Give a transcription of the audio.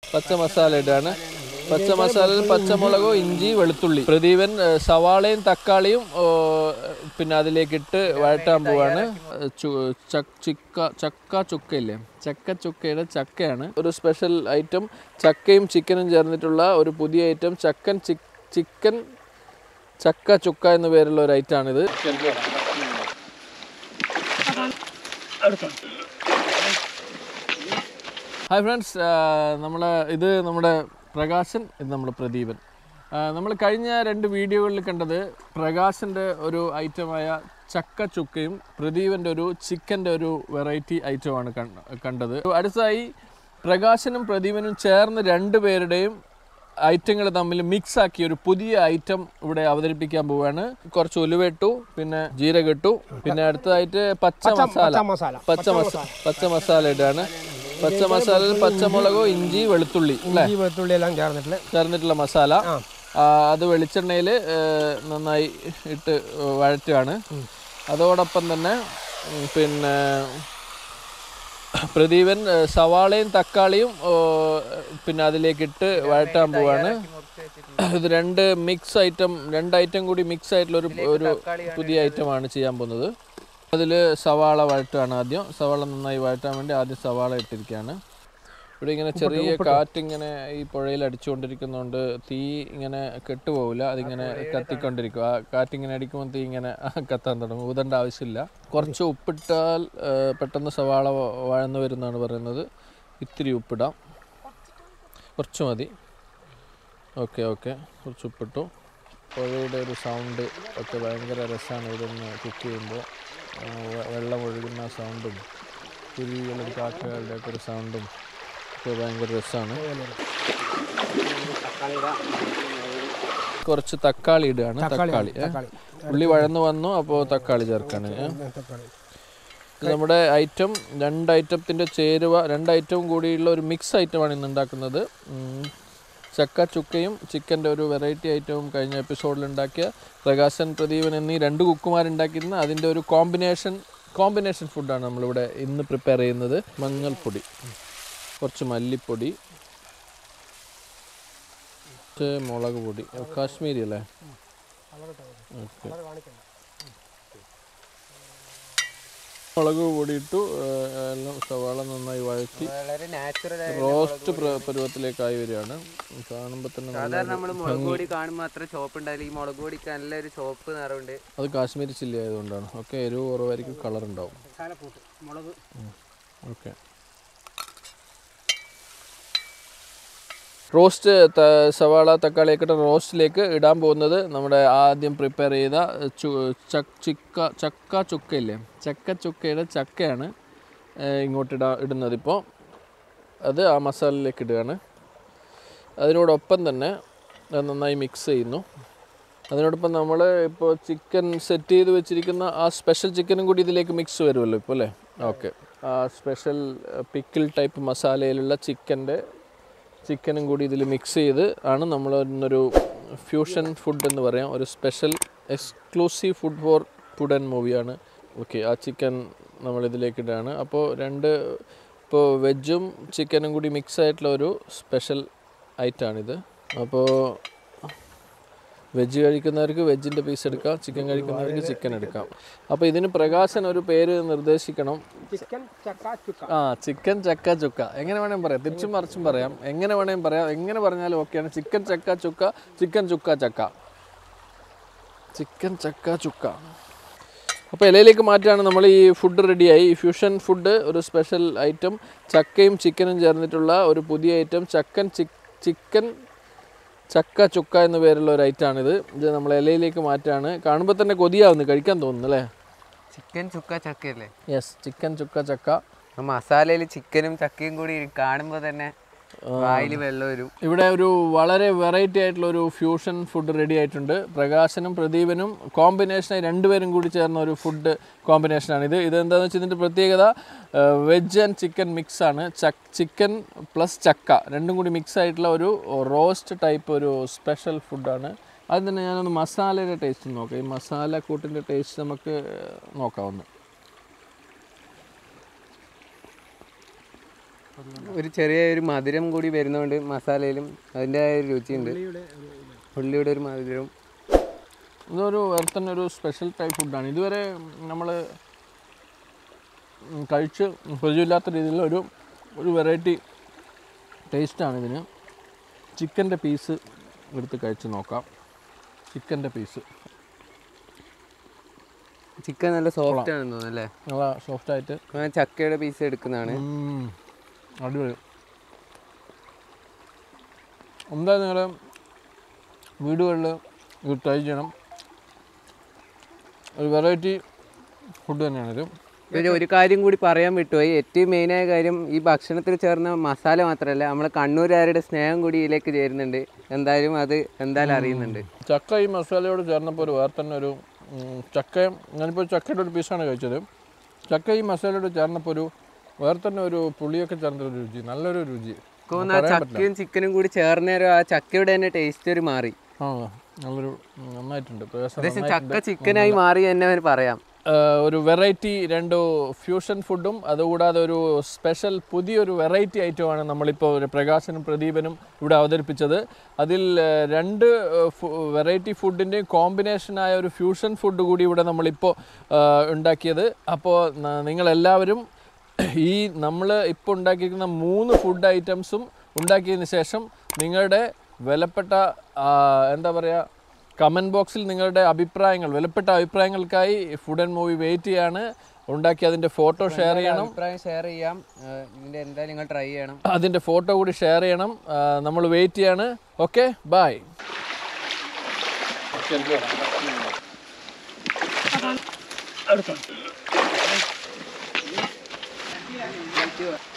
പച്ച മസാല ഇടാണ് പച്ച മസാലയിൽ പച്ചമുളക് ഇഞ്ചി വെളുത്തുള്ളി പ്രദീപൻ ഏ, സവാളയും തക്കാളിയും ഓ, പിന്നെ അതിലേക്ക് ഇട്ട് വഴറ്റാൻ പോവാണ് ചു- ച- ചിക്ക ചക്ക ചുക്കയില്ലേ ചക്ക ചുക്കയുടെ ചക്കയാണ് ഒരു സ്പെഷ്യൽ ഐറ്റം ചക്കയും ചിക്കനും ചേർന്നിട്ടുള്ള ഒരു പുതിയ ഐറ്റം ചക്കൻ ചിക്ക് ചിക്കൻ ചക്ക ചുക്ക എന്ന പേരുള്ള ഒരു ഐറ്റാണിത് ഹായ് ഫ്രണ്ട്സ് നമ്മൾ ഇത് നമ്മുടെ പ്രകാശൻ ഇത് നമ്മുടെ പ്രദീപൻ നമ്മൾ കഴിഞ്ഞ രണ്ട് വീഡിയോകളിൽ കണ്ടത് പ്രകാശൻ്റെ ഒരു ഐറ്റമായ ചക്ക ചുക്കയും പ്രദീപൻ്റെ ഒരു ചിക്കൻ്റെ ഒരു വെറൈറ്റി ഐറ്റമാണ് കണ്ട- കണ്ടത് അടുത്തതായി പ്രകാശനും പ്രദീപനും ചേർന്ന് രണ്ട് പേരുടെയും ഐറ്റങ്ങൾ തമ്മിൽ മിക്സ് ആക്കി ഒരു പുതിയ ഐറ്റം ഇവിടെ അവതരിപ്പിക്കാൻ പോവുകയാണ് കുറച്ച് ഉലുവയിട്ടു പിന്നെ ജീരകം ഇട്ടു പിന്നെ അടുത്തതായിട്ട് പച്ച മസാല മസാല പച്ച മസാല പച്ച മസാല ഇടാണ് പച്ച മസാലയിൽ പച്ചമുളക് ഇഞ്ചി വെളുത്തുള്ളി അല്ലേ ഈ വെളുത്തുള്ളി എല്ലാം ചേർന്നിട്ട് ചേർന്നിട്ടുള്ള മസാല ആ, അത് വെളിച്ചെണ്ണയിൽ നന്നായി ഇട്ട് വഴറ്റുകയാണ് അതോടൊപ്പം തന്നെ ഉം, പിന്നെ പ്രദീപൻ ഏ, സവാളയും തക്കാളിയും ഓ, പിന്നെ അതിലേക്ക് ഇട്ട് വഴറ്റാൻ പോവാണ് ഇത് രണ്ട് മിക്സ് ഐറ്റം രണ്ട് ഐറ്റം കൂടി മിക്സ് ആയിട്ടുള്ള ഒരു ഒരു പുതിയ ഐറ്റമാണ് ചെയ്യാൻ പോകുന്നത് അതിൽ സവാള വഴറ്റാണ് ആദ്യം സവാള നന്നായി വഴറ്റാൻ വേണ്ടി ആദ്യം സവാള ഇട്ടിരിക്കുകയാണ് ഇവിടെ ഇങ്ങനെ ചെറിയ കാറ്റിങ്ങനെ ഈ പുഴയിൽ അടിച്ചുകൊണ്ടിരിക്കുന്നതുകൊണ്ട് തീ ഇങ്ങനെ കെട്ടുപോകില്ല അതിങ്ങനെ കത്തിക്കൊണ്ടിരിക്കും ആ കാറ്റിങ്ങനെ അടിക്കുമ്പോൾ തീ ഇങ്ങനെ കത്താൻ തുടങ്ങും ഊതേണ്ട ആവശ്യമില്ല കുറച്ച് ഉപ്പിട്ടാൽ ആ, പെട്ടെന്ന് സവാള വ- വഴന്നു വരുന്നതാണ് പറയുന്നത് ഇത്തിരി ഉപ്പിടാം കുറച്ച് മതി ഓക്കെ ഓക്കെ കുറച്ച് ഉപ്പിട്ടു പുഴയുടെ ഒരു സൗണ്ട് ഒക്കെ ഭയങ്കര രസമാണ് ഇതൊന്ന് കുക്ക് ചെയ്യുമ്പോൾ ആ, വെ- വെള്ളം ഒഴുകുന്ന സൗണ്ടും കുരുവികളും കാക്കകളുടെ ഒക്കെ ഒരു സൗണ്ടും ഒക്കെ ഭയങ്കര രസമാണ് കുറച്ച് തക്കാളി ഇടുകയാണ് തക്കാളി ഏ. തക്കാളി ഉള്ളി വഴന്നു വന്നു അപ്പോൾ തക്കാളി ചേർക്കാണ് ഏ. തക്കാളി ഇത് നമ്മുടെ ഐറ്റം രണ്ട് ഐറ്റത്തിൻ്റെ ചേരുവ രണ്ട് ഐറ്റവും കൂടിയുള്ള ഒരു മിക്സ് ഐറ്റമാണ് ഇന്ന് ഉണ്ടാക്കുന്നത് ഉം. ചക്ക ചുക്കയും ചിക്കൻ്റെ ഒരു വെറൈറ്റി ഐറ്റവും കഴിഞ്ഞ എപ്പിസോഡിൽ ഉണ്ടാക്കിയ പ്രകാശൻ പ്രദീപൻ എന്നീ രണ്ട് കുക്കുമാരുണ്ടാക്കിയിരുന്ന അതിൻ്റെ ഒരു കോമ്പിനേഷൻ കോമ്പിനേഷൻ ഫുഡാണ് നമ്മളിവിടെ ഇന്ന് പ്രിപ്പയർ ചെയ്യുന്നത് മഞ്ഞൾപ്പൊടി കുറച്ച് മല്ലിപ്പൊടി കുറച്ച് മുളക് പൊടി കാശ്മീരി അല്ലേ ഓക്കെ മുളക് പൊടി ഇട്ടു ഏഹ് എല്ലാം സവാള നന്നായി വഴറ്റി വളരെ നാച്ചുറൽ റോസ്റ്റ് പ്ര- പരുവത്തിലേക്കായി വരികയാണ് കാണുമ്പോൾ തന്നെ നല്ല സാധാരണ നമ്മൾ മുളക് പൊടി കാണുമ്പോൾ അത്ര ചോപ്പ് ഉണ്ടാവില്ല ഈ മുളക് പൊടിക്ക് നല്ലൊരു ചോപ്പ് നിറമുണ്ട് അത് കാശ്മീരി ചില്ലി ആയതുകൊണ്ടാണ് ഓക്കെ എരിവ് കുറവായിരിക്കും കളർ ഉണ്ടാവും മുളക് ഓക്കെ റോസ്റ്റ് ത- സവാള തക്കാളിയൊക്കെ ഇട്ട റോസ്റ്റിലേക്ക് ഇടാൻ പോകുന്നത് നമ്മുടെ ആദ്യം പ്രിപ്പയർ ചെയ്ത ചു ചക്ക് ചിക്ക ചക്ക ചുക്കയില്ലേ ചക്ക ചുക്കയുടെ ചക്കയാണ് ഏഹ് ഇങ്ങോട്ട് ഇടാ ഇടുന്നത് ഇപ്പോൾ അത് ആ മസാലയിലേക്ക് ഇടുകയാണ് അതിനോടൊപ്പം തന്നെ അത് നന്നായി മിക്സ് ചെയ്യുന്നു അതിനോടൊപ്പം നമ്മൾ ഇപ്പോൾ ചിക്കൻ സെറ്റ് ചെയ്ത് വെച്ചിരിക്കുന്ന ആ സ്പെഷ്യൽ ചിക്കനും കൂടി ഇതിലേക്ക് മിക്സ് വരുമല്ലോ ഇപ്പോൾ അല്ലേ ഓക്കെ ആ സ്പെഷ്യൽ പിക്കിൾ ടൈപ്പ് മസാലയിലുള്ള ചിക്കൻ്റെ ചിക്കനും കൂടി ഇതിൽ മിക്സ് ചെയ്ത് ആണ് നമ്മൾ ഇന്നൊരു ഫ്യൂഷൻ ഫുഡ് എന്ന് പറയാം ഒരു special exclusive food for food and മൂവിയാണ് ഓക്കെ ആ ചിക്കൻ നമ്മൾ ഇതിലേക്ക് ഇടുകയാണ് അപ്പോൾ രണ്ട് ഇപ്പോൾ വെജും ചിക്കനും കൂടി മിക്സ് ആയിട്ടുള്ള ഒരു സ്പെഷ്യൽ ഐറ്റാണിത് അപ്പോൾ വെജ് കഴിക്കുന്നവർക്ക് വെജിൻ്റെ പീസ് എടുക്കാം ചിക്കൻ കഴിക്കുന്നവർക്ക് ചിക്കൻ എടുക്കാം അപ്പോൾ ഇതിന് പ്രകാശൻ ഒരു പേര് നിർദ്ദേശിക്കണം ചിക്കൻ ചക്ക ചുക്ക ആ ചിക്കൻ ചക്ക ചുക്ക എങ്ങനെ വേണേലും പറയാം തിരിച്ചും മറിച്ചും പറയാം എങ്ങനെ വേണേലും പറയാം എങ്ങനെ പറഞ്ഞാലും ഓക്കെയാണ് ചിക്കൻ ചക്ക ചുക്ക ചിക്കൻ ചുക്ക ചക്ക ചിക്കൻ ചക്ക ചുക്ക അപ്പോൾ ഇലയിലേക്ക് മാറ്റാണ് നമ്മൾ ഈ ഫുഡ് റെഡിയായി ഈ ഫ്യൂഷൻ ഫുഡ് ഒരു സ്പെഷ്യൽ ഐറ്റം ചക്കയും ചിക്കനും ചേർന്നിട്ടുള്ള ഒരു പുതിയ ഐറ്റം ചക്കൻ ചിക്കൻ ചക്ക ചുക്ക എന്ന പേരുള്ള ഒരു ഐറ്റമാണിത് ഇത് നമ്മൾ ഇലയിലേക്ക് മാറ്റാണ് കാണുമ്പോൾ തന്നെ കൊതിയാവുന്നു കഴിക്കാൻ തോന്നുന്നു അല്ലേ ചിക്കൻ ചുക്ക ചക്കയല്ലേ യെസ് ചിക്കൻ ചുക്ക ചക്ക ആ മസാലയിൽ ചിക്കനും ചക്കയും കൂടി കാണുമ്പോൾ തന്നെ വായിൽ വെള്ളം വരും ഇവിടെ ഒരു വളരെ വെറൈറ്റി ആയിട്ടുള്ള ഒരു ഫ്യൂഷൻ ഫുഡ് റെഡി ആയിട്ടുണ്ട് പ്രകാശനും പ്രദീപനും കോമ്പിനേഷനായി രണ്ടുപേരും കൂടി ചേർന്ന ഒരു ഫുഡ് കോമ്പിനേഷനാണ് ഇത് ഇതെന്താണെന്ന് വെച്ചാൽ ഇതിൻ്റെ പ്രത്യേകത വെജ് ആൻഡ് ചിക്കൻ മിക്സ് ആണ് ചക്ക് ചിക്കൻ പ്ലസ് ചക്ക രണ്ടും കൂടി മിക്സ് ആയിട്ടുള്ള ഒരു റോസ്റ്റ് ടൈപ്പ് ഒരു സ്പെഷ്യൽ ഫുഡാണ് അത് തന്നെ ഞാനൊന്ന് മസാലയുടെ ടേസ്റ്റ് നോക്കാം ഈ മസാല കൂട്ടിൻ്റെ ടേസ്റ്റ് നമുക്ക് നോക്കാവുന്നു ഒരു ചെറിയ ഒരു മധുരം കൂടി വരുന്നതുകൊണ്ട് മസാലയിലും അതിൻ്റെ ഒരു രുചിയുണ്ട് ഉള്ളിയുടെ ഒരു മധുരവും ഇതൊരു വേറെ തന്നെ ഒരു സ്പെഷ്യൽ ടൈപ്പ് ഫുഡാണ് ഇതുവരെ നമ്മൾ കഴിച്ച് പരിചയമില്ലാത്ത രീതിയിൽ ഒരു ഒരു വെറൈറ്റി ടേസ്റ്റാണ് ഇതിന് ചിക്കൻ്റെ പീസ് എടുത്ത് കഴിച്ച് നോക്കാം ചിക്കൻ്റെ പീസ് ചിക്കൻ നല്ല സോഫ്റ്റ് ആണെന്ന് തോന്നുന്നു അല്ലേ നല്ല സോഫ്റ്റായിട്ട് ഞാൻ ചക്കയുടെ പീസ് എടുക്കുന്നതാണ് അടിപൊളി എന്തായാലും നിങ്ങൾ വീടുകളിൽ ഇത് ട്രൈ ചെയ്യണം ഒരു വെറൈറ്റി ഫുഡ് തന്നെയാണിത് പിന്നെ ഒരു കാര്യം കൂടി പറയാൻ വിട്ടുപോയി ഏറ്റവും മെയിനായ കാര്യം ഈ ഭക്ഷണത്തിൽ ചേർന്ന മസാല മാത്രമല്ല നമ്മളെ കണ്ണൂരുകാരുടെ സ്നേഹം കൂടി ഇതിലേക്ക് ചേരുന്നുണ്ട് എന്തായാലും അത് എന്തായാലും അറിയുന്നുണ്ട് ചക്ക ഈ മസാലയോട് ചേർന്നപ്പോൾ ഒരു വേറെ തന്നെ ഒരു ഉം, ചക്കയും ഞാനിപ്പോൾ ചക്കയുടെ ഒരു പീസാണ് കഴിച്ചത് ചക്ക ഈ മസാലയോട് ചേർന്നപ്പോൾ ഒരു വേറെ തന്നെ ഒരു പുളിയൊക്കെ ചേർന്നൊരു രുചി നല്ലൊരു രുചി തോന്നുന്നു ആ ചക്കയും ചിക്കനും കൂടി ചേർന്നേരം ആ ചക്കയുടെ തന്നെ ടേസ്റ്റ് ഒരു മാറി ആ നല്ലൊരു ഉം, നന്നായിട്ടുണ്ട് പ്രയാസം ഏകദേശം ചക്ക ചിക്കനായി മാറി തന്നെ അവന് പറയാം ആഹ് ഒരു വെറൈറ്റി രണ്ട് ഫ്യൂഷൻ ഫുഡും അതുകൂടാതെ ഒരു സ്പെഷ്യൽ പുതിയൊരു വെറൈറ്റി ഐറ്റമാണ് നമ്മളിപ്പോൾ ഒരു പ്രകാശനും പ്രദീപനും ഇവിടെ അവതരിപ്പിച്ചത് അതിൽ ആഹ് രണ്ട് വെറൈറ്റി ഫുഡിൻ്റെയും കോമ്പിനേഷനായ ഒരു ഫ്യൂഷൻ ഫുഡ് കൂടി ഇവിടെ നമ്മളിപ്പോൾ ആഹ് ഉണ്ടാക്കിയത് അപ്പോൾ ന- നിങ്ങളെല്ലാവരും ഈ നമ്മൾ ഇപ്പോൾ ഉണ്ടാക്കിയിരിക്കുന്ന മൂന്ന് ഫുഡ് ഐറ്റംസും ഉണ്ടാക്കിയതിന് ശേഷം നിങ്ങളുടെ വിലപ്പെട്ട ആഹ് എന്താ പറയുക കമൻറ്റ് ബോക്സിൽ നിങ്ങളുടെ അഭിപ്രായങ്ങൾ വിലപ്പെട്ട അഭിപ്രായങ്ങൾക്കായി ഫുഡ് ആൻഡ് മൂവി വെയിറ്റ് ചെയ്യാണ് ഉണ്ടാക്കി അതിൻ്റെ ഫോട്ടോ ഷെയർ ചെയ്യണം അഭിപ്രായം ഷെയർ ചെയ്യാം ഏഹ് ഇതിന്റെ എന്തായാലും നിങ്ങൾ ട്രൈ ചെയ്യണം അതിൻ്റെ ഫോട്ടോ കൂടി ഷെയർ ചെയ്യണം നമ്മൾ വെയിറ്റ് ചെയ്യാണ് ഓക്കെ ബൈ എടുക്കാം